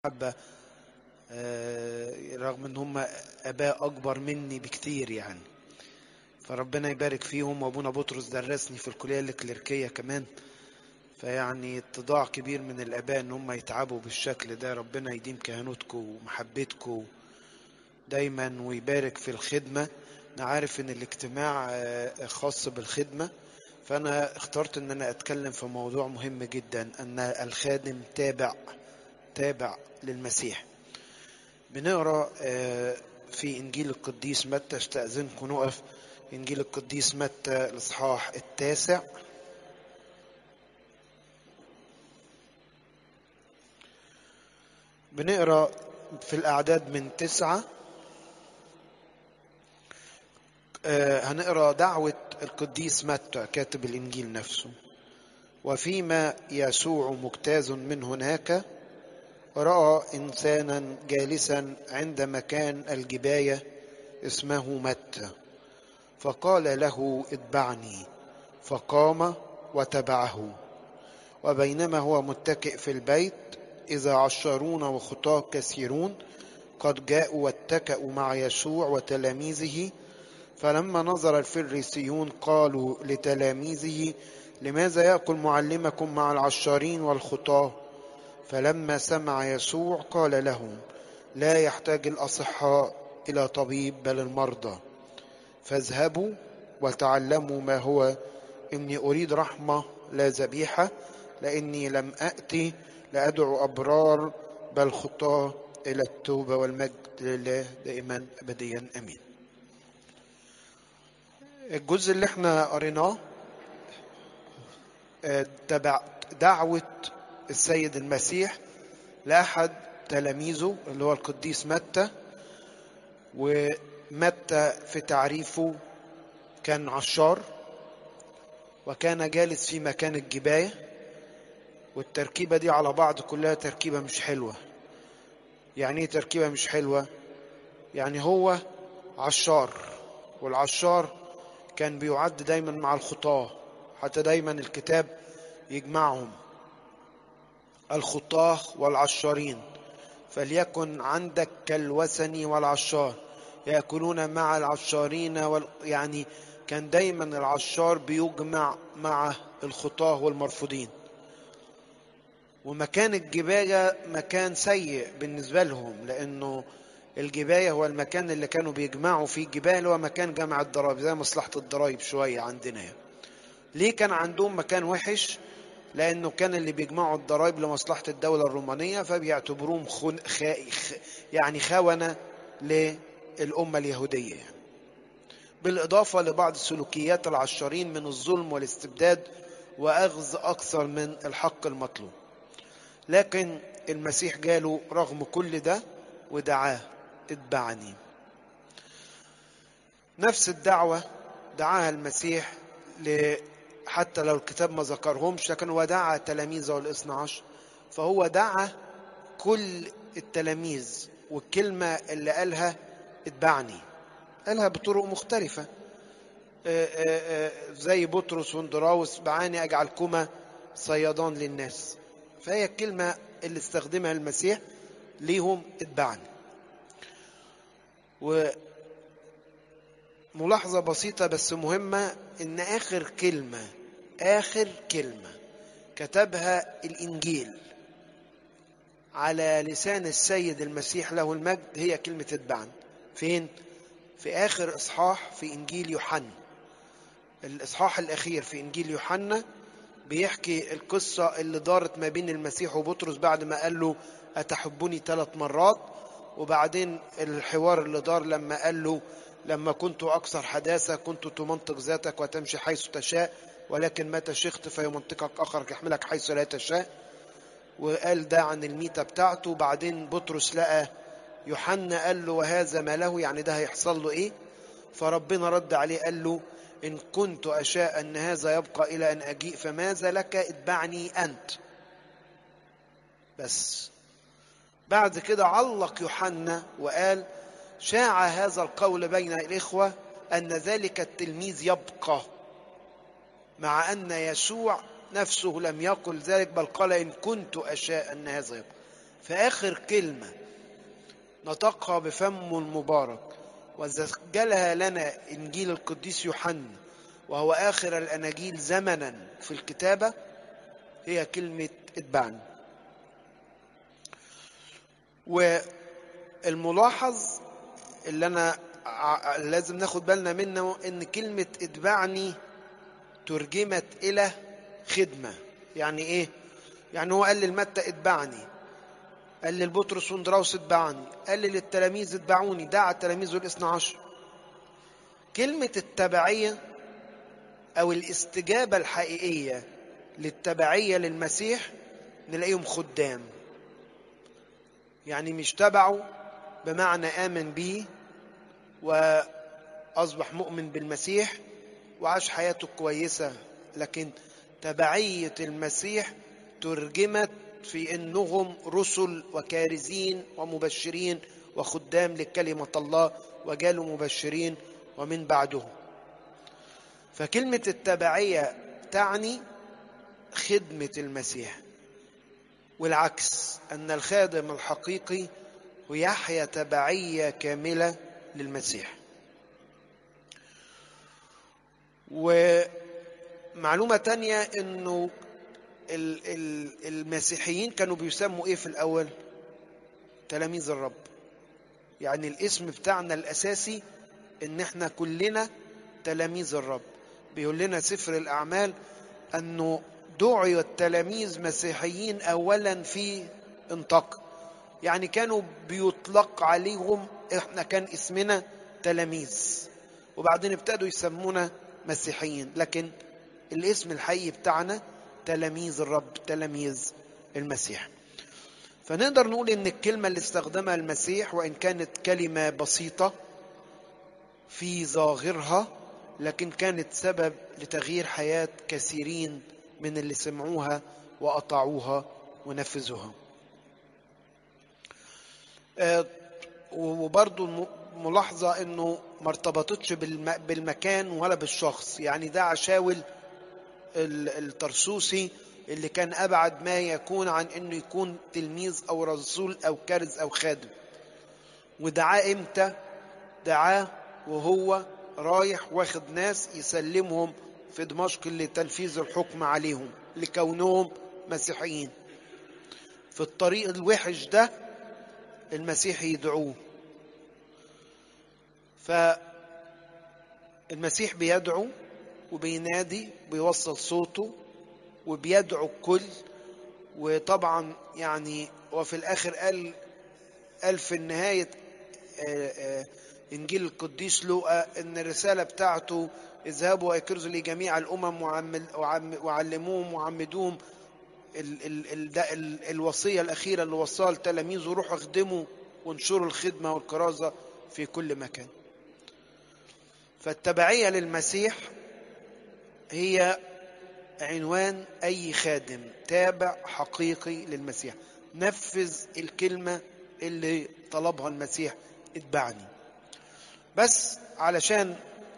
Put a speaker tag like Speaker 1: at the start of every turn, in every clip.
Speaker 1: محبة رغم ان هم اباء اكبر مني بكتير يعني فربنا يبارك فيهم وابونا بطرس درسني في الكلية الكليركية كمان فيعني اتضاع كبير من الاباء ان هم يتعبوا بالشكل ده ربنا يديم كهنوتكم ومحبتكم دايما ويبارك في الخدمة انا عارف ان الاجتماع خاص بالخدمة فانا اخترت ان انا اتكلم في موضوع مهم جدا ان الخادم تابع تابع للمسيح بنقرا في انجيل القديس متى استاذنكم نقف انجيل القديس متى الاصحاح التاسع بنقرا في الاعداد من تسعه هنقرا دعوه القديس متى كاتب الانجيل نفسه وفيما يسوع مجتاز من هناك راى انسانا جالسا عند مكان الجبايه اسمه متى فقال له اتبعني فقام وتبعه وبينما هو متكئ في البيت اذا عشرون وخطاه كثيرون قد جاءوا واتكأوا مع يسوع وتلاميذه فلما نظر الفريسيون قالوا لتلاميذه لماذا يأكل معلمكم مع العشارين والخطاه فلما سمع يسوع قال لهم لا يحتاج الأصحاء إلى طبيب بل المرضى فاذهبوا وتعلموا ما هو إني أريد رحمة لا ذبيحة لأني لم أأتي لأدعو أبرار بل خطاة إلى التوبة والمجد لله دائما أبديا أمين الجزء اللي احنا قريناه تبع دعوة السيد المسيح لأحد تلاميذه اللي هو القديس متى ومتى في تعريفه كان عشار وكان جالس في مكان الجباية والتركيبة دي على بعض كلها تركيبة مش حلوة يعني ايه تركيبة مش حلوة يعني هو عشار والعشار كان بيعد دايما مع الخطاه حتى دايما الكتاب يجمعهم الخطاه والعشارين فليكن عندك كالوثني والعشار ياكلون مع العشارين وال... يعني كان دايما العشار بيجمع مع الخطاه والمرفوضين ومكان الجبايه مكان سيء بالنسبه لهم لانه الجباية هو المكان اللي كانوا بيجمعوا فيه الجبال هو مكان جمع الضرائب زي مصلحة الضرائب شوية عندنا ليه كان عندهم مكان وحش لأنه كان اللي بيجمعوا الضرائب لمصلحة الدولة الرومانية فبيعتبروهم خن... خ... يعني خونة للأمة اليهودية بالإضافة لبعض سلوكيات العشارين من الظلم والاستبداد وأخذ أكثر من الحق المطلوب لكن المسيح جاله رغم كل ده ودعاه اتبعني نفس الدعوة دعاها المسيح ل حتى لو الكتاب ما ذكرهمش لكن هو دعا تلاميذه الاثنى عشر فهو دعا كل التلاميذ والكلمة اللي قالها اتبعني قالها بطرق مختلفة زي بطرس واندراوس بعاني أجعلكما صيادان للناس فهي الكلمة اللي استخدمها المسيح ليهم اتبعني وملاحظة بسيطة بس مهمة إن آخر كلمة آخر كلمة كتبها الإنجيل على لسان السيد المسيح له المجد هي كلمة اتبعني فين؟ في آخر إصحاح في إنجيل يوحنا الإصحاح الأخير في إنجيل يوحنا بيحكي القصة اللي دارت ما بين المسيح وبطرس بعد ما قال له أتحبني ثلاث مرات وبعدين الحوار اللي دار لما قال له لما كنت أكثر حداثة كنت تمنطق ذاتك وتمشي حيث تشاء ولكن متى شخت فيمنطقك آخر يحملك حيث لا تشاء وقال ده عن الميتة بتاعته وبعدين بطرس لقى يوحنا قال له وهذا ما له يعني ده هيحصل له ايه فربنا رد عليه قال له إن كنت أشاء أن هذا يبقى إلى أن أجيء فماذا لك اتبعني أنت بس بعد كده علق يوحنا وقال شاع هذا القول بين الإخوة أن ذلك التلميذ يبقى مع أن يسوع نفسه لم يقل ذلك بل قال إن كنت أشاء أن هذا يبقى في آخر كلمة نطقها بفمه المبارك وسجلها لنا إنجيل القديس يوحنا وهو آخر الأناجيل زمنا في الكتابة هي كلمة اتبعني والملاحظ اللي أنا لازم ناخد بالنا منه إن كلمة اتبعني ترجمت إلى خدمة يعني إيه؟ يعني هو قال للمتى اتبعني قال للبطرس وندراوس اتبعني قال للتلاميذ اتبعوني دعا التلاميذ الاثنى عشر كلمة التبعية أو الاستجابة الحقيقية للتبعية للمسيح نلاقيهم خدام يعني مش تبعوا بمعنى آمن بيه وأصبح مؤمن بالمسيح وعاش حياته كويسة لكن تبعية المسيح ترجمت في انهم رسل وكارزين ومبشرين وخدام لكلمه الله وجالوا مبشرين ومن بعدهم فكلمه التبعيه تعني خدمه المسيح والعكس ان الخادم الحقيقي هو يحيا تبعيه كامله للمسيح ومعلومه تانية انه المسيحيين كانوا بيسموا ايه في الاول تلاميذ الرب يعني الاسم بتاعنا الاساسي ان احنا كلنا تلاميذ الرب بيقول لنا سفر الاعمال انه دعي التلاميذ مسيحيين اولا في انطاق يعني كانوا بيطلق عليهم احنا كان اسمنا تلاميذ وبعدين ابتدوا يسمونا مسيحيين لكن الاسم الحقيقي بتاعنا تلاميذ الرب تلاميذ المسيح فنقدر نقول ان الكلمه اللي استخدمها المسيح وان كانت كلمه بسيطه في ظاهرها لكن كانت سبب لتغيير حياه كثيرين من اللي سمعوها واطاعوها ونفذوها آه وبرضو ملاحظه انه ما ارتبطتش بالمكان ولا بالشخص يعني ده عشاول الترسوسي اللي كان أبعد ما يكون عن أنه يكون تلميذ أو رسول أو كارز أو خادم ودعاه إمتى؟ دعاه وهو رايح واخد ناس يسلمهم في دمشق لتنفيذ الحكم عليهم لكونهم مسيحيين في الطريق الوحش ده المسيح يدعوه فالمسيح بيدعو وبينادي بيوصل صوته وبيدعو الكل وطبعا يعني وفي الاخر قال قال في نهايه انجيل القديس لوقا ان الرساله بتاعته اذهبوا واكرزوا لجميع الامم وعلموهم وعمدوهم ال ال ال ده ال الوصيه الاخيره اللي وصاها لتلاميذه روحوا اخدموا وانشروا الخدمه والكرازه في كل مكان فالتبعيه للمسيح هي عنوان أي خادم تابع حقيقي للمسيح نفذ الكلمة اللي طلبها المسيح اتبعني بس علشان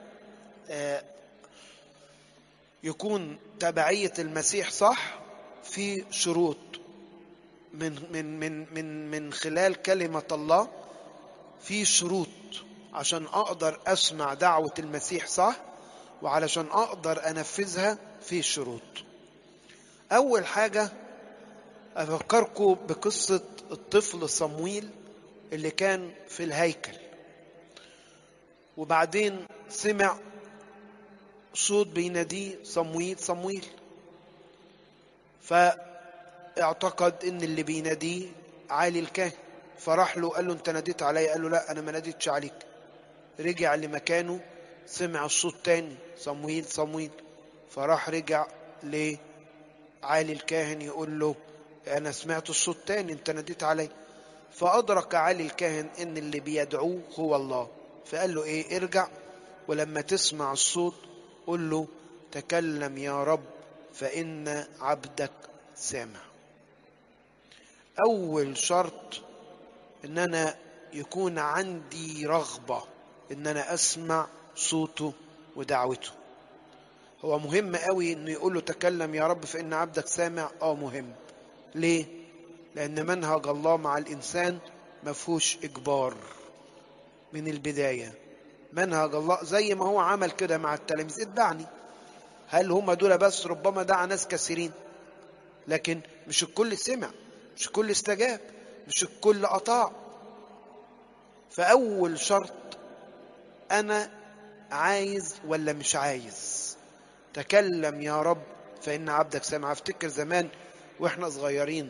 Speaker 1: يكون تبعية المسيح صح في شروط من من من من من خلال كلمة الله في شروط عشان أقدر أسمع دعوة المسيح صح وعلشان اقدر انفذها في شروط اول حاجه افكركم بقصه الطفل صمويل اللي كان في الهيكل وبعدين سمع صوت بيناديه صمويل صمويل فاعتقد ان اللي بيناديه عالي الكاهن فراح له قال له انت ناديت عليا قال له لا انا ما ناديتش عليك رجع لمكانه سمع الصوت تاني صمويل صمويل فراح رجع لعالي الكاهن يقول له انا سمعت الصوت تاني انت ناديت علي فادرك علي الكاهن ان اللي بيدعوه هو الله فقال له ايه ارجع ولما تسمع الصوت قل له تكلم يا رب فان عبدك سامع اول شرط ان انا يكون عندي رغبه ان انا اسمع صوته ودعوته هو مهم قوي انه يقول له تكلم يا رب فان عبدك سامع اه مهم ليه لأن منهج الله مع الإنسان ما فيهوش إجبار من البداية منهج الله زي ما هو عمل كده مع التلاميذ اتبعني هل هم دول بس ربما دعا ناس كثيرين لكن مش الكل سمع مش الكل استجاب مش الكل أطاع فأول شرط أنا عايز ولا مش عايز تكلم يا رب فإن عبدك سامع افتكر زمان واحنا صغيرين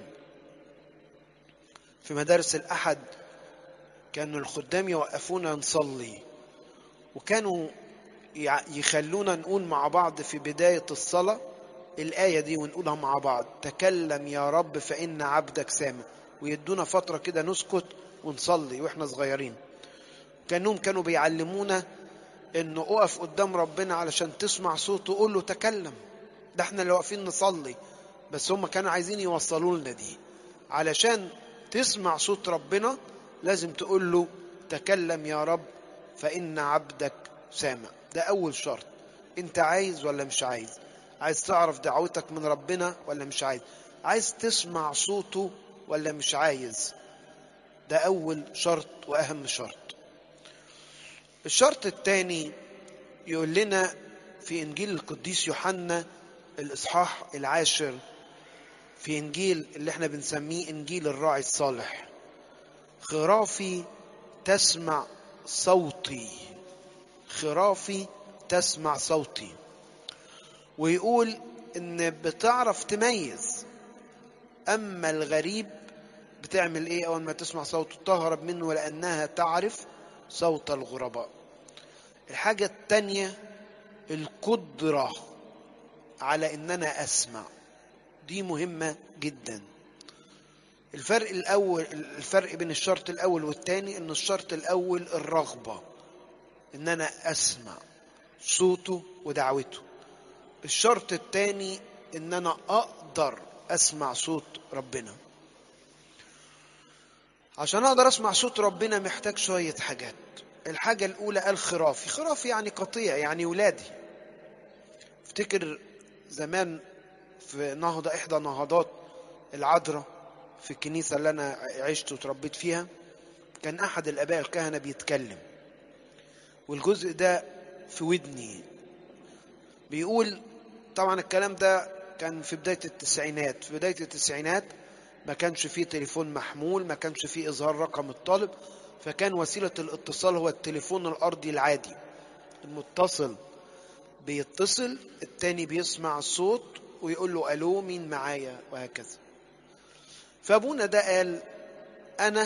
Speaker 1: في مدارس الأحد كانوا الخدام يوقفونا نصلي وكانوا يخلونا نقول مع بعض في بداية الصلاة الآية دي ونقولها مع بعض تكلم يا رب فإن عبدك سامع ويدونا فترة كده نسكت ونصلي واحنا صغيرين كانهم كانوا بيعلمونا انه اقف قدام ربنا علشان تسمع صوته قول له تكلم ده احنا اللي واقفين نصلي بس هم كانوا عايزين يوصلوا لنا دي علشان تسمع صوت ربنا لازم تقول له تكلم يا رب فإن عبدك سامع ده أول شرط أنت عايز ولا مش عايز عايز تعرف دعوتك من ربنا ولا مش عايز عايز تسمع صوته ولا مش عايز ده أول شرط وأهم شرط الشرط الثاني يقول لنا في إنجيل القديس يوحنا الإصحاح العاشر في إنجيل اللي احنا بنسميه إنجيل الراعي الصالح خرافي تسمع صوتي خرافي تسمع صوتي ويقول ان بتعرف تميز اما الغريب بتعمل ايه اول ما تسمع صوته تهرب منه لانها تعرف صوت الغرباء الحاجة التانية القدرة على ان انا اسمع دي مهمة جدا الفرق الاول الفرق بين الشرط الاول والتاني ان الشرط الاول الرغبة ان انا اسمع صوته ودعوته الشرط التاني ان انا اقدر اسمع صوت ربنا عشان اقدر اسمع صوت ربنا محتاج شوية حاجات الحاجة الاولى قال خرافي خرافي يعني قطيع يعني ولادي افتكر زمان في نهضة احدى نهضات العذراء في الكنيسة اللي انا عشت وتربيت فيها كان احد الاباء الكهنة بيتكلم والجزء ده في ودني بيقول طبعا الكلام ده كان في بداية التسعينات في بداية التسعينات ما كانش فيه تليفون محمول ما كانش فيه إظهار رقم الطالب فكان وسيلة الاتصال هو التليفون الأرضي العادي المتصل بيتصل التاني بيسمع الصوت ويقول له ألو مين معايا وهكذا فأبونا ده قال أنا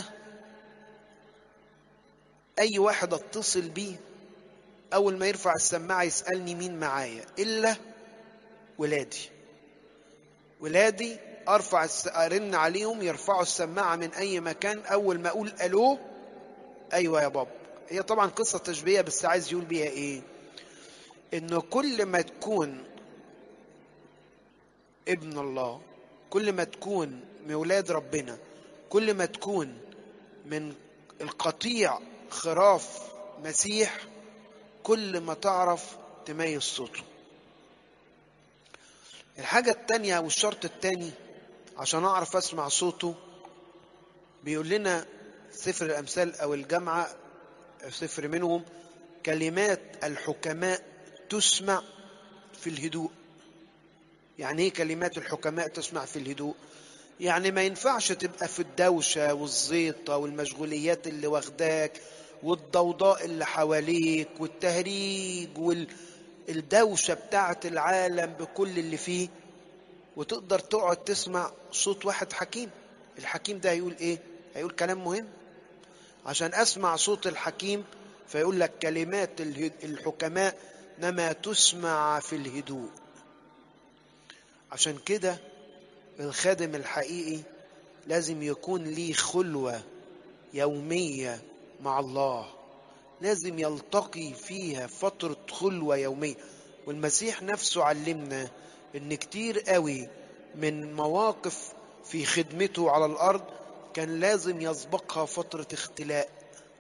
Speaker 1: أي واحد أتصل بيه أول ما يرفع السماعة يسألني مين معايا إلا ولادي ولادي أرفع أرن عليهم يرفعوا السماعة من أي مكان أول ما أقول ألو أيوة يا بابا هي طبعا قصة تشبيهية بس عايز يقول بيها إيه إنه كل ما تكون ابن الله كل ما تكون من ولاد ربنا كل ما تكون من القطيع خراف مسيح كل ما تعرف تميز صوته الحاجة التانية والشرط التاني عشان أعرف أسمع صوته بيقول لنا سفر الأمثال أو الجامعة سفر منهم كلمات الحكماء تسمع في الهدوء يعني ايه كلمات الحكماء تسمع في الهدوء يعني ما ينفعش تبقى في الدوشة والزيطة والمشغوليات اللي واخداك والضوضاء اللي حواليك والتهريج والدوشة بتاعة العالم بكل اللي فيه وتقدر تقعد تسمع صوت واحد حكيم الحكيم ده هيقول ايه هيقول كلام مهم عشان اسمع صوت الحكيم فيقول لك كلمات الحكماء نما تسمع في الهدوء عشان كده الخادم الحقيقي لازم يكون ليه خلوة يومية مع الله لازم يلتقي فيها فترة خلوة يومية والمسيح نفسه علمنا ان كتير قوي من مواقف في خدمته على الارض كان لازم يسبقها فترة اختلاء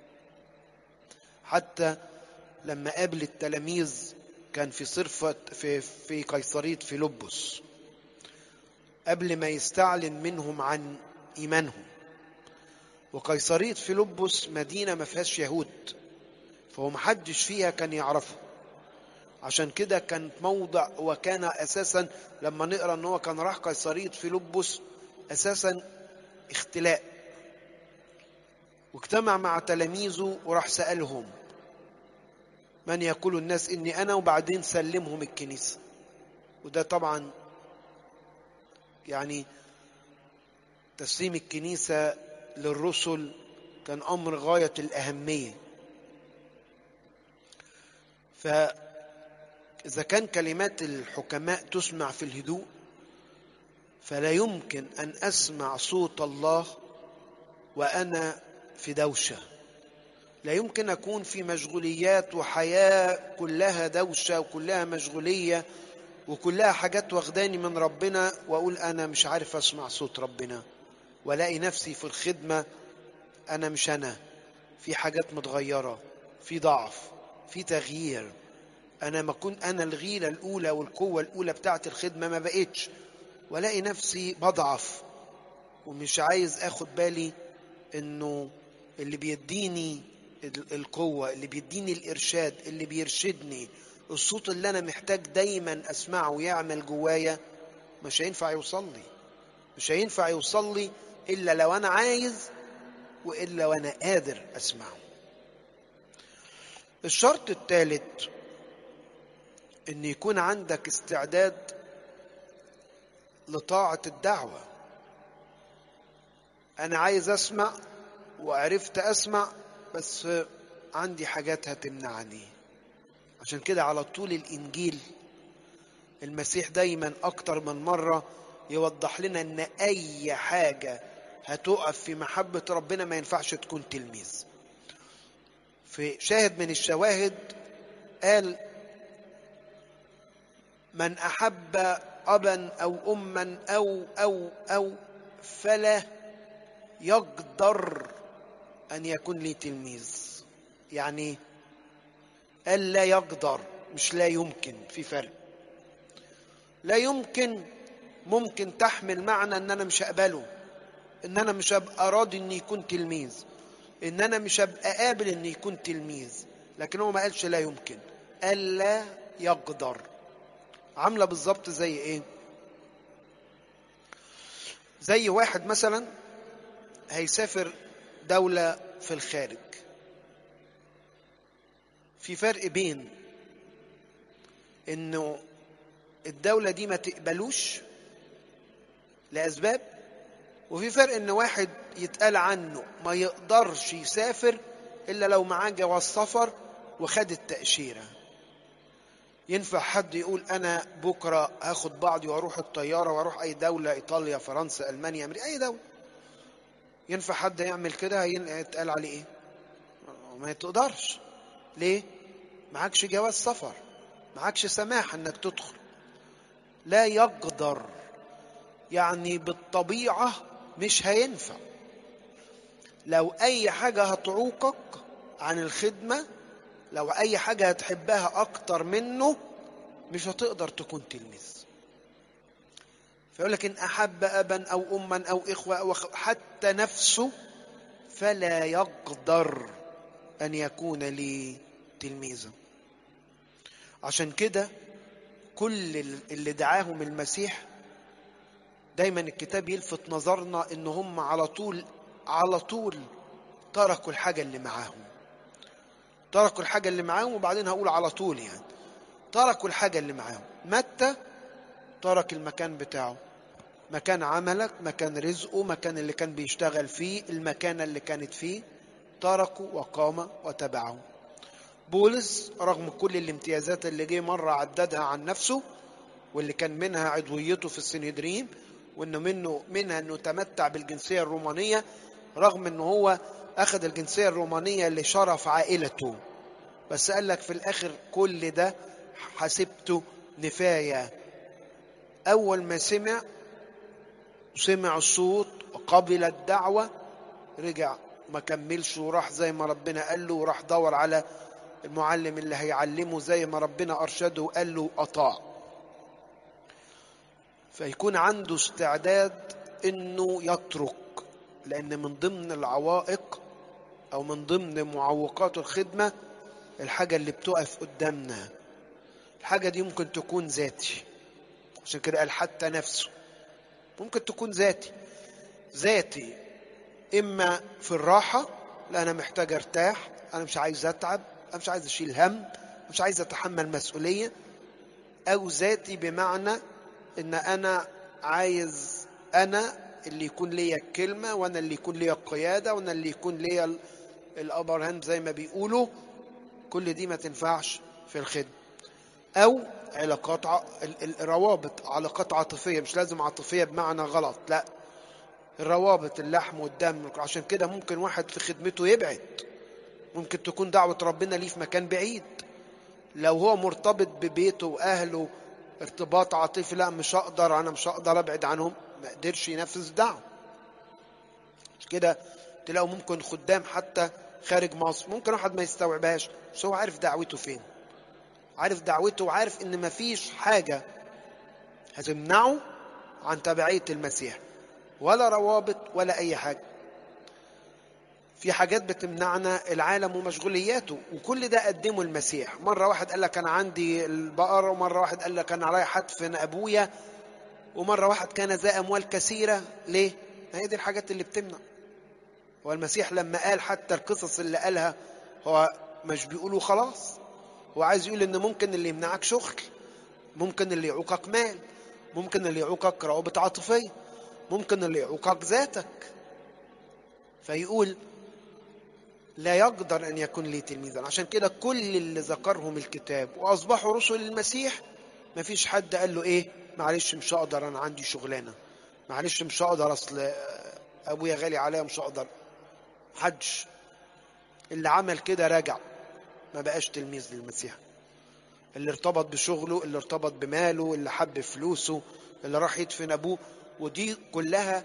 Speaker 1: حتى لما قابل التلاميذ كان في صرفة في في قيصرية فيلبس قبل ما يستعلن منهم عن إيمانهم وقيصرية فيلبس مدينة ما فيهاش يهود فهو محدش فيها كان يعرفه عشان كده كانت موضع وكان أساسا لما نقرأ أن هو كان راح قيصرية فيلبس أساسا اختلاء واجتمع مع تلاميذه وراح سألهم من يقول الناس إني أنا وبعدين سلمهم الكنيسة وده طبعا يعني تسليم الكنيسة للرسل كان أمر غاية الأهمية فإذا كان كلمات الحكماء تسمع في الهدوء فلا يمكن أن أسمع صوت الله وأنا في دوشة لا يمكن أكون في مشغوليات وحياة كلها دوشة وكلها مشغولية وكلها حاجات واخداني من ربنا وأقول أنا مش عارف أسمع صوت ربنا والاقي نفسي في الخدمة أنا مش أنا في حاجات متغيرة في ضعف في تغيير أنا ما كنت أنا الغيلة الأولى والقوة الأولى بتاعت الخدمة ما بقتش والاقي نفسي بضعف ومش عايز اخد بالي انه اللي بيديني القوة اللي بيديني الإرشاد اللي بيرشدني الصوت اللي أنا محتاج دايما أسمعه يعمل جوايا مش هينفع يوصل لي مش هينفع يوصل لي إلا لو أنا عايز وإلا وأنا قادر أسمعه الشرط الثالث إن يكون عندك استعداد لطاعة الدعوة أنا عايز أسمع وعرفت أسمع بس عندي حاجات هتمنعني عشان كده على طول الإنجيل المسيح دايما أكتر من مرة يوضح لنا إن أي حاجة هتقف في محبة ربنا ما ينفعش تكون تلميذ في شاهد من الشواهد قال من أحب أبا أو أما أو أو أو فلا يقدر أن يكون لي تلميذ يعني قال لا يقدر مش لا يمكن في فرق لا يمكن ممكن تحمل معنى ان انا مش هقبله ان انا مش هبقى راضي ان يكون تلميذ ان انا مش هبقى قابل ان يكون تلميذ لكن هو ما قالش لا يمكن قال لا يقدر عامله بالظبط زي ايه زي واحد مثلا هيسافر دولة في الخارج في فرق بين انه الدولة دي ما تقبلوش لأسباب وفي فرق ان واحد يتقال عنه ما يقدرش يسافر الا لو معاه جواز سفر وخد التأشيرة ينفع حد يقول انا بكرة هاخد بعضي واروح الطيارة واروح اي دولة ايطاليا فرنسا المانيا امريكا اي دولة ينفع حد يعمل كده هيتقال عليه ايه ما تقدرش ليه معكش جواز سفر معكش سماح انك تدخل لا يقدر يعني بالطبيعة مش هينفع لو اي حاجة هتعوقك عن الخدمة لو اي حاجة هتحبها اكتر منه مش هتقدر تكون تلميذ فيقول لك إن أحب أبا أو أما أو إخوة أو حتى نفسه فلا يقدر أن يكون لي تلميذا عشان كده كل اللي دعاهم المسيح دايما الكتاب يلفت نظرنا ان هم على طول على طول تركوا الحاجة اللي معاهم تركوا الحاجة اللي معاهم وبعدين هقول على طول يعني تركوا الحاجة اللي معاهم متى ترك المكان بتاعه مكان عملك مكان رزقه مكان اللي كان بيشتغل فيه المكان اللي كانت فيه تركوا وقام وتبعه بولس رغم كل الامتيازات اللي جه مرة عددها عن نفسه واللي كان منها عضويته في السنهدرين وانه منه منها انه تمتع بالجنسية الرومانية رغم انه هو اخذ الجنسية الرومانية لشرف عائلته بس قال لك في الاخر كل ده حسبته نفاية اول ما سمع سمع الصوت وقبل الدعوة رجع ما كملش وراح زي ما ربنا قال له وراح دور على المعلم اللي هيعلمه زي ما ربنا أرشده وقال له أطاع فيكون عنده استعداد انه يترك لأن من ضمن العوائق أو من ضمن معوقات الخدمة الحاجة اللي بتقف قدامنا الحاجة دي ممكن تكون ذاتي عشان كده قال حتى نفسه ممكن تكون ذاتي ذاتي إما في الراحة لا أنا محتاج أرتاح أنا مش عايز أتعب أنا مش عايز أشيل هم مش عايز أتحمل مسؤولية أو ذاتي بمعنى إن أنا عايز أنا اللي يكون ليا الكلمة وأنا اللي يكون ليا القيادة وأنا اللي يكون ليا الأبر هاند زي ما بيقولوا كل دي ما تنفعش في الخدمة أو علاقات ع... الروابط علاقات عاطفية مش لازم عاطفية بمعنى غلط لا الروابط اللحم والدم عشان كده ممكن واحد في خدمته يبعد ممكن تكون دعوة ربنا ليه في مكان بعيد لو هو مرتبط ببيته وأهله ارتباط عاطفي لا مش هقدر أنا مش هقدر أبعد عنهم ما قدرش ينفذ دعوة كده تلاقوا ممكن خدام حتى خارج مصر ممكن واحد ما يستوعبهاش بس هو عارف دعوته فين عارف دعوته وعارف ان مفيش حاجة هتمنعه عن تبعية المسيح ولا روابط ولا اي حاجة في حاجات بتمنعنا العالم ومشغولياته وكل ده قدمه المسيح مرة واحد قال لك انا عندي البقرة ومرة واحد قال لك انا رايح ادفن ابويا ومرة واحد كان ذا اموال كثيرة ليه هي دي الحاجات اللي بتمنع والمسيح لما قال حتى القصص اللي قالها هو مش بيقولوا خلاص هو عايز يقول ان ممكن اللي يمنعك شغل ممكن اللي يعوقك مال ممكن اللي يعوقك روابط عاطفية ممكن اللي يعوقك ذاتك فيقول لا يقدر ان يكون لي تلميذا عشان كده كل اللي ذكرهم الكتاب واصبحوا رسل المسيح مفيش حد قال له ايه معلش مش هقدر انا عندي شغلانه معلش مش هقدر اصل ابويا غالي عليا مش هقدر حدش اللي عمل كده رجع ما بقاش تلميذ للمسيح اللي ارتبط بشغله اللي ارتبط بماله اللي حب فلوسه اللي راح يدفن ابوه ودي كلها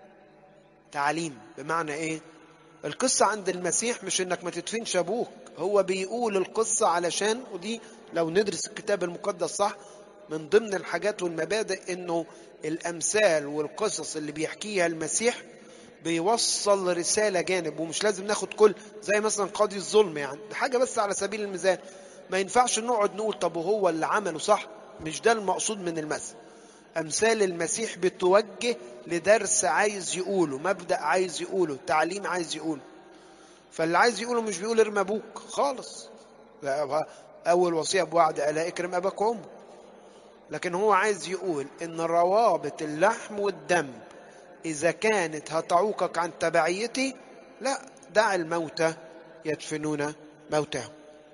Speaker 1: تعليم بمعنى ايه القصة عند المسيح مش انك ما تدفنش ابوك هو بيقول القصة علشان ودي لو ندرس الكتاب المقدس صح من ضمن الحاجات والمبادئ انه الامثال والقصص اللي بيحكيها المسيح بيوصل رسالة جانب ومش لازم ناخد كل زي مثلا قاضي الظلم يعني ده حاجة بس على سبيل المثال ما ينفعش نقعد نقول طب وهو اللي عمله صح مش ده المقصود من المثل أمثال المسيح بتوجه لدرس عايز يقوله مبدأ عايز يقوله تعليم عايز يقوله فاللي عايز يقوله مش بيقول ارمي أبوك خالص لا أول وصية بوعد ألا اكرم أباك وأمك لكن هو عايز يقول إن روابط اللحم والدم إذا كانت هتعوقك عن تبعيتي لا دع الموتى يدفنون موتاهم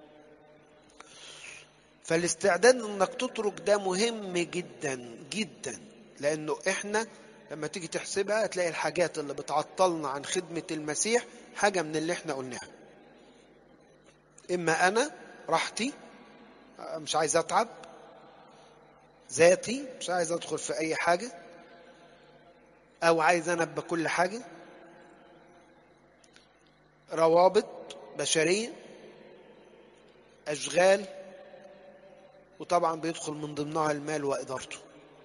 Speaker 1: فالاستعداد انك تترك ده مهم جدا جدا لانه احنا لما تيجي تحسبها هتلاقي الحاجات اللي بتعطلنا عن خدمة المسيح حاجة من اللي احنا قلناها اما انا راحتي مش عايز اتعب ذاتي مش عايز ادخل في اي حاجة او عايز انا بكل حاجة روابط بشرية اشغال وطبعا بيدخل من ضمنها المال وإدارته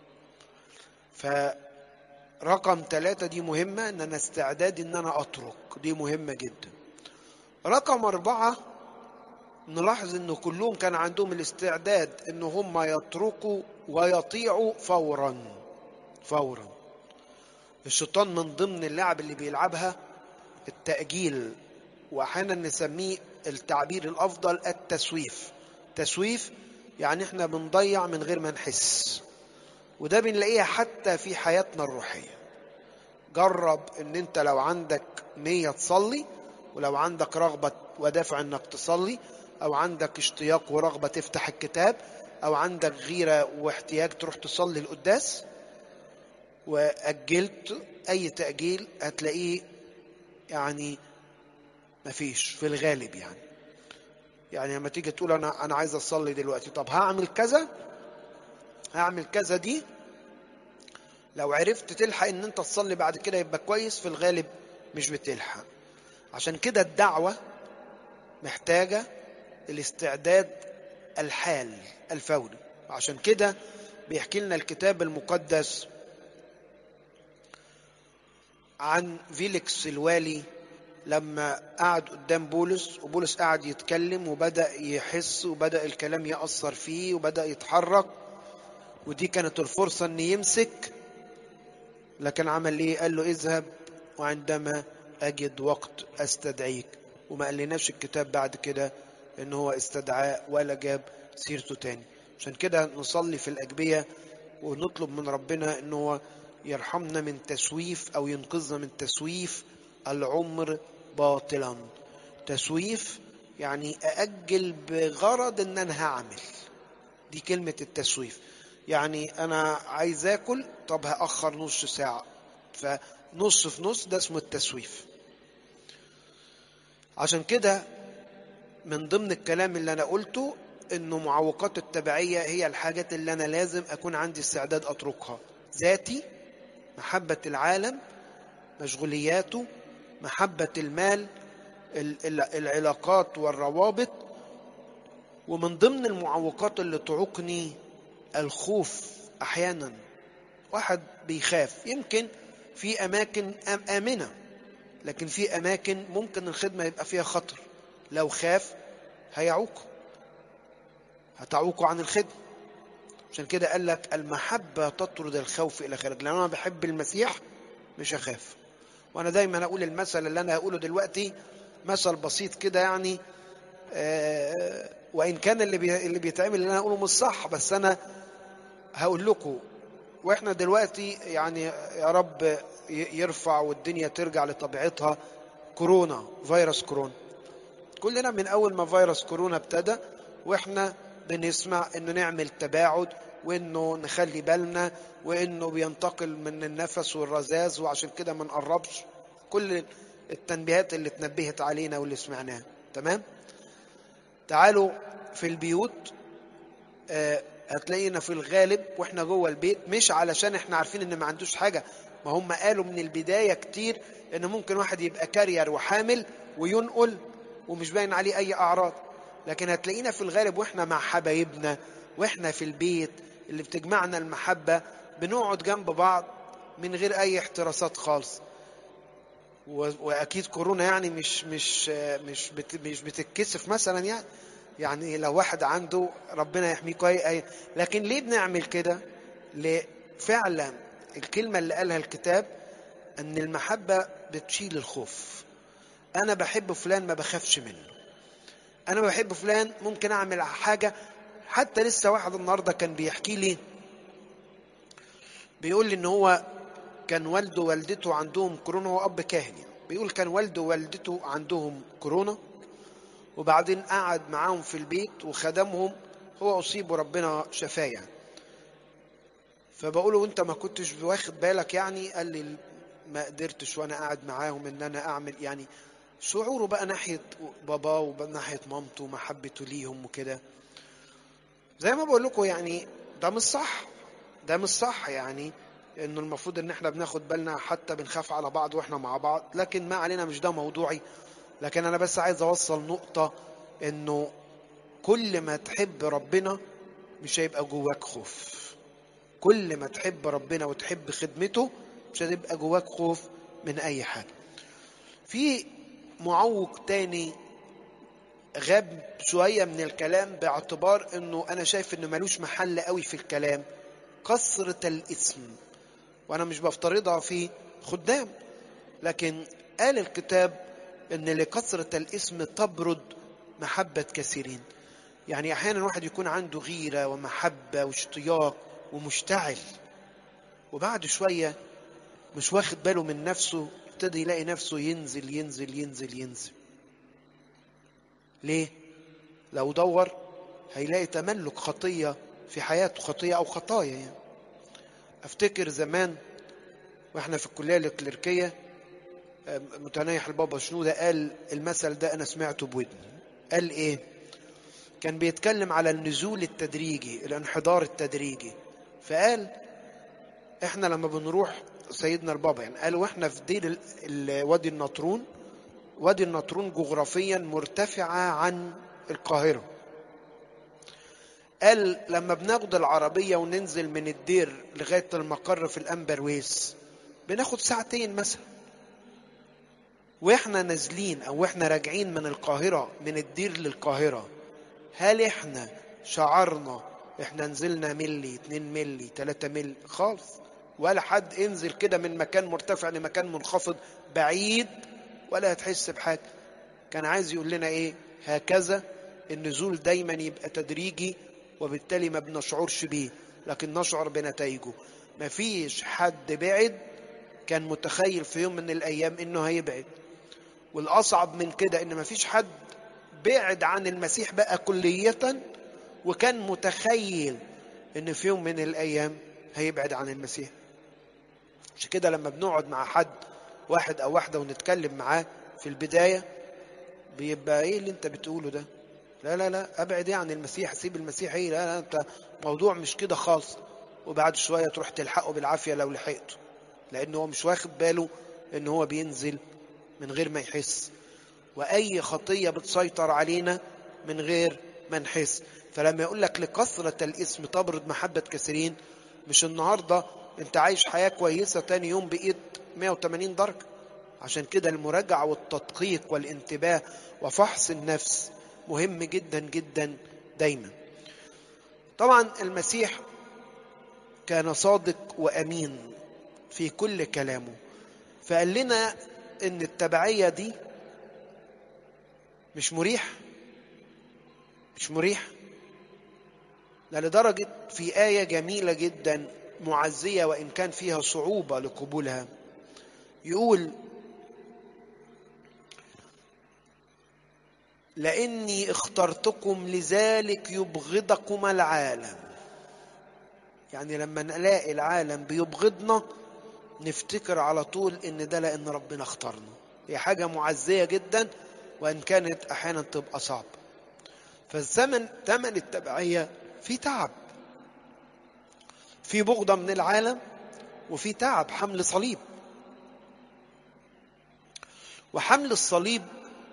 Speaker 1: فرقم ثلاثة دي مهمة ان انا استعداد ان انا اترك دي مهمة جدا رقم اربعة نلاحظ ان كلهم كان عندهم الاستعداد ان هم يتركوا ويطيعوا فورا فورا الشيطان من ضمن اللعب اللي بيلعبها التأجيل واحيانا نسميه التعبير الافضل التسويف تسويف يعني احنا بنضيع من غير ما نحس وده بنلاقيها حتى في حياتنا الروحية جرب ان انت لو عندك نية تصلي ولو عندك رغبة ودافع انك تصلي او عندك اشتياق ورغبة تفتح الكتاب او عندك غيرة واحتياج تروح تصلي القداس واجلت اي تأجيل هتلاقيه يعني مفيش في الغالب يعني يعني لما تيجي تقول انا انا عايز اصلي دلوقتي طب هعمل كذا هعمل كذا دي لو عرفت تلحق ان انت تصلي بعد كده يبقى كويس في الغالب مش بتلحق عشان كده الدعوة محتاجة الاستعداد الحال الفوري عشان كده بيحكي لنا الكتاب المقدس عن فيليكس الوالي لما قعد قدام بولس وبولس قعد يتكلم وبدأ يحس وبدأ الكلام يأثر فيه وبدأ يتحرك ودي كانت الفرصة ان يمسك لكن عمل ايه قال له اذهب وعندما اجد وقت استدعيك وما قالناش الكتاب بعد كده ان هو استدعاه ولا جاب سيرته تاني عشان كده نصلي في الاجبيه ونطلب من ربنا ان هو يرحمنا من تسويف او ينقذنا من تسويف العمر باطلا تسويف يعني ااجل بغرض ان انا هعمل دي كلمه التسويف يعني انا عايز اكل طب هاخر نص ساعه فنص في نص ده اسمه التسويف عشان كده من ضمن الكلام اللي انا قلته انه معوقات التبعيه هي الحاجات اللي انا لازم اكون عندي استعداد اتركها ذاتي محبه العالم مشغولياته محبه المال العلاقات والروابط ومن ضمن المعوقات اللي تعوقني الخوف احيانا واحد بيخاف يمكن في اماكن امنه لكن في اماكن ممكن الخدمه يبقى فيها خطر لو خاف هيعوقه هتعوقه عن الخدمه عشان كده قال لك المحبه تطرد الخوف الى خارج لان انا بحب المسيح مش هخاف وانا دايما اقول المثل اللي انا هقوله دلوقتي مثل بسيط كده يعني آه وان كان اللي بي اللي بيتعمل اللي انا هقوله مش صح بس انا هقول لكم واحنا دلوقتي يعني يا رب يرفع والدنيا ترجع لطبيعتها كورونا فيروس كورونا كلنا من اول ما فيروس كورونا ابتدى واحنا بنسمع انه نعمل تباعد وانه نخلي بالنا وانه بينتقل من النفس والرذاذ وعشان كده ما نقربش كل التنبيهات اللي اتنبهت علينا واللي سمعناها تمام تعالوا في البيوت آه هتلاقينا في الغالب واحنا جوه البيت مش علشان احنا عارفين ان ما عندوش حاجه ما هم قالوا من البدايه كتير ان ممكن واحد يبقى كارير وحامل وينقل ومش باين عليه اي اعراض لكن هتلاقينا في الغالب واحنا مع حبايبنا واحنا في البيت اللي بتجمعنا المحبه بنقعد جنب بعض من غير اي احتراسات خالص واكيد كورونا يعني مش مش مش بت مش بتتكسف مثلا يعني يعني لو واحد عنده ربنا يحميه كويس لكن ليه بنعمل كده؟ فعلا الكلمه اللي قالها الكتاب ان المحبه بتشيل الخوف انا بحب فلان ما بخافش منه انا بحب فلان ممكن اعمل حاجه حتى لسه واحد النهارده كان بيحكي لي بيقول لي ان هو كان والده ووالدته عندهم كورونا هو اب كاهن يعني بيقول كان والده ووالدته عندهم كورونا وبعدين قعد معاهم في البيت وخدمهم هو اصيب وربنا شفاه يعني فبقول له انت ما كنتش واخد بالك يعني قال لي ما قدرتش وانا قاعد معاهم ان انا اعمل يعني شعوره بقى ناحيه باباه وناحيه مامته ومحبته ليهم وكده زي ما بقول لكم يعني ده مش صح ده مش صح يعني انه المفروض ان احنا بناخد بالنا حتى بنخاف على بعض واحنا مع بعض لكن ما علينا مش ده موضوعي لكن انا بس عايز اوصل نقطة انه كل ما تحب ربنا مش هيبقى جواك خوف كل ما تحب ربنا وتحب خدمته مش هتبقى جواك خوف من اي حاجة في معوق تاني غاب شوية من الكلام باعتبار انه انا شايف انه ملوش محل قوي في الكلام كثرة الاسم وانا مش بفترضها في خدام لكن قال الكتاب ان لكثرة الاسم تبرد محبة كثيرين يعني احيانا واحد يكون عنده غيرة ومحبة واشتياق ومشتعل وبعد شوية مش واخد باله من نفسه ابتدى يلاقي نفسه ينزل ينزل ينزل ينزل ليه لو دور هيلاقي تملك خطية في حياته خطية أو خطايا يعني. أفتكر زمان وإحنا في الكلية الكليركية متنايح البابا شنودة قال المثل ده أنا سمعته بودني قال إيه كان بيتكلم على النزول التدريجي الانحدار التدريجي فقال احنا لما بنروح سيدنا البابا يعني قال واحنا في دير وادي النطرون وادي النطرون جغرافيا مرتفعة عن القاهرة قال لما بناخد العربية وننزل من الدير لغاية المقر في الأمبرويس بناخد ساعتين مثلا واحنا نازلين او احنا راجعين من القاهرة من الدير للقاهرة هل احنا شعرنا احنا نزلنا ملي اتنين ملي تلاتة ملي خالص ولا حد انزل كده من مكان مرتفع لمكان منخفض بعيد ولا هتحس بحاجة كان عايز يقول لنا ايه هكذا النزول دايما يبقى تدريجي وبالتالي ما بنشعرش بيه لكن نشعر بنتائجه مفيش حد بعد كان متخيل في يوم من الايام انه هيبعد والاصعب من كده ان مفيش حد بعد عن المسيح بقى كلية وكان متخيل ان في يوم من الايام هيبعد عن المسيح عشان كده لما بنقعد مع حد واحد او واحده ونتكلم معاه في البدايه بيبقى ايه اللي انت بتقوله ده لا لا لا ابعد ايه عن المسيح سيب المسيح ايه لا لا انت موضوع مش كده خالص وبعد شويه تروح تلحقه بالعافيه لو لحقته لانه هو مش واخد باله ان هو بينزل من غير ما يحس واي خطيه بتسيطر علينا من غير ما نحس فلما يقول لك لكثرة الاسم تبرد محبة كثيرين مش النهاردة انت عايش حياة كويسة تاني يوم بقيت 180 درجة عشان كده المراجعة والتدقيق والانتباه وفحص النفس مهم جدا جدا دايما طبعا المسيح كان صادق وامين في كل كلامه فقال لنا ان التبعية دي مش مريح مش مريح ده لدرجة في آية جميلة جدا معزية وإن كان فيها صعوبة لقبولها يقول لاني اخترتكم لذلك يبغضكم العالم يعني لما نلاقي العالم بيبغضنا نفتكر على طول ان ده لان ربنا اختارنا هي حاجه معزيه جدا وان كانت احيانا تبقى صعبه فالزمن ثمن التبعيه في تعب في بغضه من العالم وفي تعب حمل صليب وحمل الصليب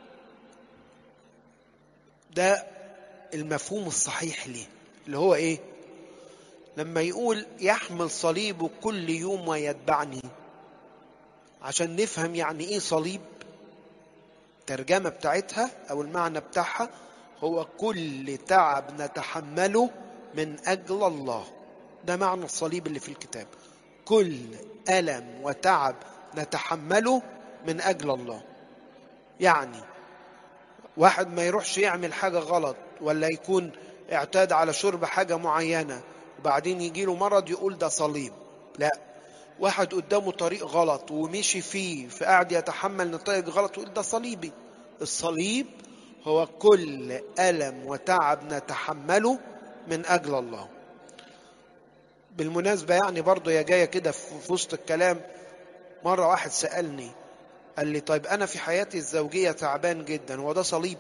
Speaker 1: ده المفهوم الصحيح ليه اللي هو ايه لما يقول يحمل صليبه كل يوم ويتبعني عشان نفهم يعني ايه صليب الترجمة بتاعتها او المعنى بتاعها هو كل تعب نتحمله من اجل الله ده معنى الصليب اللي في الكتاب كل ألم وتعب نتحمله من أجل الله يعني واحد ما يروحش يعمل حاجة غلط ولا يكون اعتاد على شرب حاجة معينة وبعدين يجي له مرض يقول ده صليب لا واحد قدامه طريق غلط ومشي فيه فقعد يتحمل نتائج غلط ويقول ده صليبي الصليب هو كل ألم وتعب نتحمله من أجل الله بالمناسبة يعني برضه يا جاية كده في وسط الكلام مرة واحد سألني قال لي طيب أنا في حياتي الزوجية تعبان جدا هو ده صليب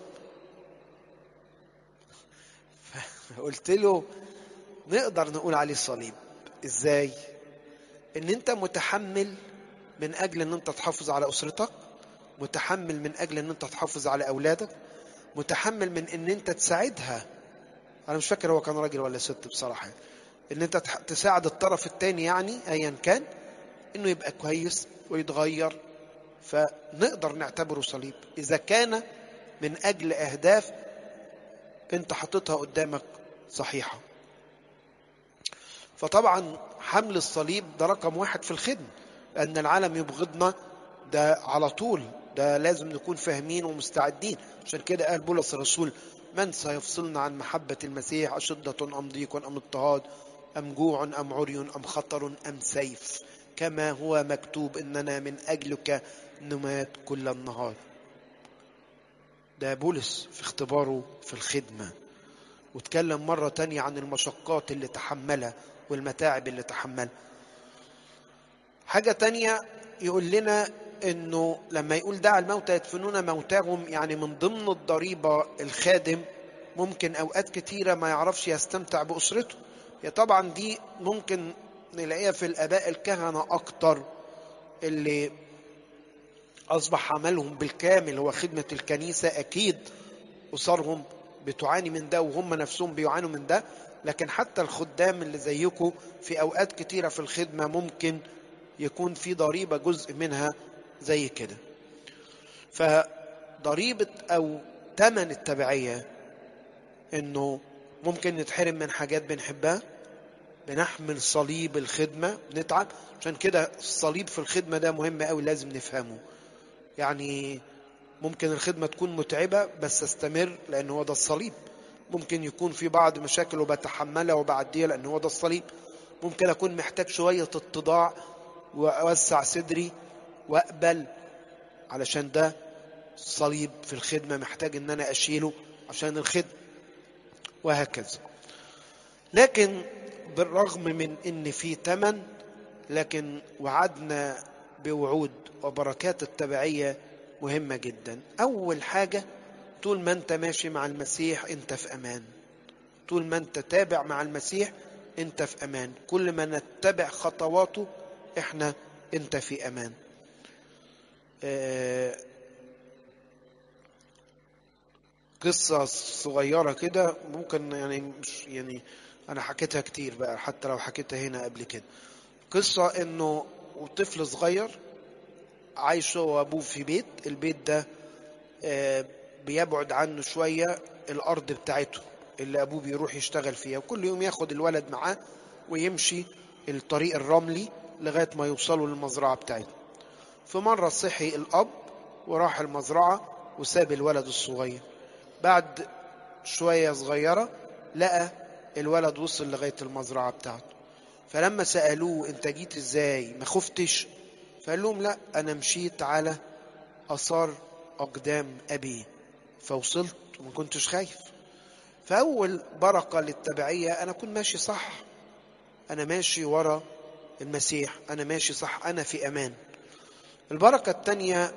Speaker 1: قلت له نقدر نقول عليه صليب ازاي ان انت متحمل من اجل ان انت تحافظ على اسرتك متحمل من اجل ان انت تحافظ على اولادك متحمل من ان انت تساعدها انا مش فاكر هو كان راجل ولا ست بصراحه ان انت تساعد الطرف الثاني يعني ايا كان انه يبقى كويس ويتغير فنقدر نعتبره صليب اذا كان من اجل اهداف انت حاططها قدامك صحيحه فطبعا حمل الصليب ده رقم واحد في الخدمه لان العالم يبغضنا ده على طول ده لازم نكون فاهمين ومستعدين عشان كده قال بولس الرسول من سيفصلنا عن محبة المسيح أشدة أم ضيق أم اضطهاد أم جوع أم عري أم خطر أم سيف كما هو مكتوب إننا من أجلك نمات كل النهار ده بولس في اختباره في الخدمة واتكلم مرة تانية عن المشقات اللي تحملها والمتاعب اللي تحملها حاجة تانية يقول لنا انه لما يقول دع الموتى يدفنون موتاهم يعني من ضمن الضريبة الخادم ممكن اوقات كتيرة ما يعرفش يستمتع باسرته هي طبعا دي ممكن نلاقيها في الاباء الكهنة اكتر اللي اصبح عملهم بالكامل هو خدمة الكنيسة اكيد اسرهم بتعاني من ده وهم نفسهم بيعانوا من ده لكن حتى الخدام اللي زيكم في اوقات كتيرة في الخدمة ممكن يكون في ضريبة جزء منها زي كده فضريبة أو ثمن التبعية إنه ممكن نتحرم من حاجات بنحبها بنحمل صليب الخدمة بنتعب عشان كده الصليب في الخدمة ده مهم قوي لازم نفهمه يعني ممكن الخدمة تكون متعبة بس استمر لأن هو ده الصليب ممكن يكون في بعض مشاكل وبتحملها وبعديها لأن هو ده الصليب ممكن أكون محتاج شوية اتضاع وأوسع صدري وأقبل علشان ده صليب في الخدمة محتاج إن أنا أشيله عشان الخدمة وهكذا لكن بالرغم من ان في تمن لكن وعدنا بوعود وبركات التبعية مهمة جدا اول حاجة طول ما انت ماشي مع المسيح انت في امان طول ما انت تابع مع المسيح انت في امان كل ما نتبع خطواته احنا انت في امان آه قصة صغيرة كده ممكن يعني مش يعني أنا حكيتها كتير بقى حتى لو حكيتها هنا قبل كده قصة إنه طفل صغير عايش هو وأبوه في بيت البيت ده آه بيبعد عنه شوية الأرض بتاعته اللي أبوه بيروح يشتغل فيها وكل يوم ياخد الولد معاه ويمشي الطريق الرملي لغاية ما يوصلوا للمزرعة بتاعته في مرة صحي الأب وراح المزرعة وساب الولد الصغير بعد شوية صغيرة لقى الولد وصل لغاية المزرعة بتاعته فلما سألوه انت جيت ازاي ما خفتش فقال لهم لا انا مشيت على اثار اقدام ابي فوصلت وما كنتش خايف فاول بركة للتبعية انا كنت ماشي صح انا ماشي ورا المسيح انا ماشي صح انا في امان البركة التانية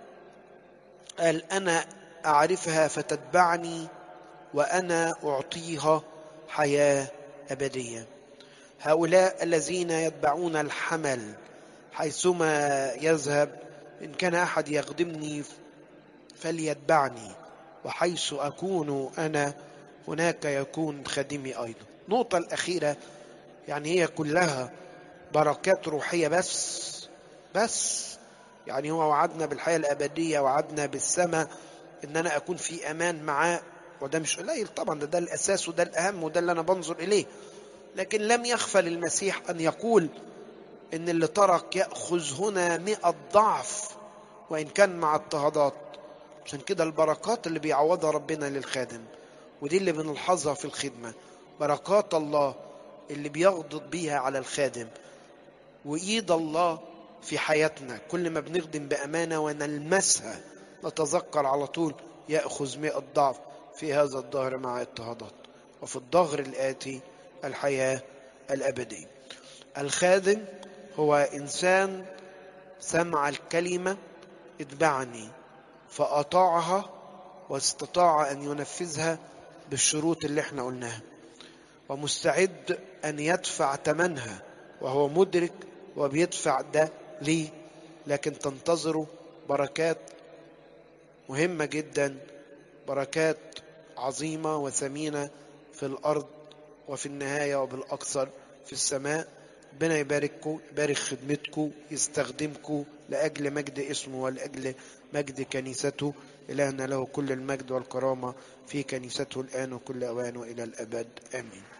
Speaker 1: قال انا أعرفها فتتبعني وأنا أعطيها حياة أبدية هؤلاء الذين يتبعون الحمل حيثما يذهب إن كان أحد يخدمني فليتبعني وحيث أكون أنا هناك يكون خادمي أيضا النقطة الأخيرة يعني هي كلها بركات روحية بس بس يعني هو وعدنا بالحياة الأبدية وعدنا بالسماء ان انا اكون في امان معاه وده مش قليل طبعا ده, ده الاساس وده الاهم وده اللي انا بنظر اليه لكن لم يخفى للمسيح ان يقول ان اللي ترك ياخذ هنا مئة ضعف وان كان مع اضطهادات عشان كده البركات اللي بيعوضها ربنا للخادم ودي اللي بنلحظها في الخدمة بركات الله اللي بيغضب بيها على الخادم وإيد الله في حياتنا كل ما بنخدم بأمانة ونلمسها نتذكر على طول يأخذ مئة ضعف في هذا الظهر مع اضطهادات وفي الظهر الآتي الحياة الأبدية الخادم هو إنسان سمع الكلمة اتبعني فأطاعها واستطاع أن ينفذها بالشروط اللي احنا قلناها ومستعد أن يدفع ثمنها وهو مدرك وبيدفع ده ليه لكن تنتظره بركات مهمة جدا بركات عظيمة وثمينة في الأرض وفي النهاية وبالأكثر في السماء ربنا يبارككم يبارك خدمتكم يستخدمكم لأجل مجد اسمه ولأجل مجد كنيسته إلهنا له كل المجد والكرامة في كنيسته الآن وكل أوان وإلى الأبد آمين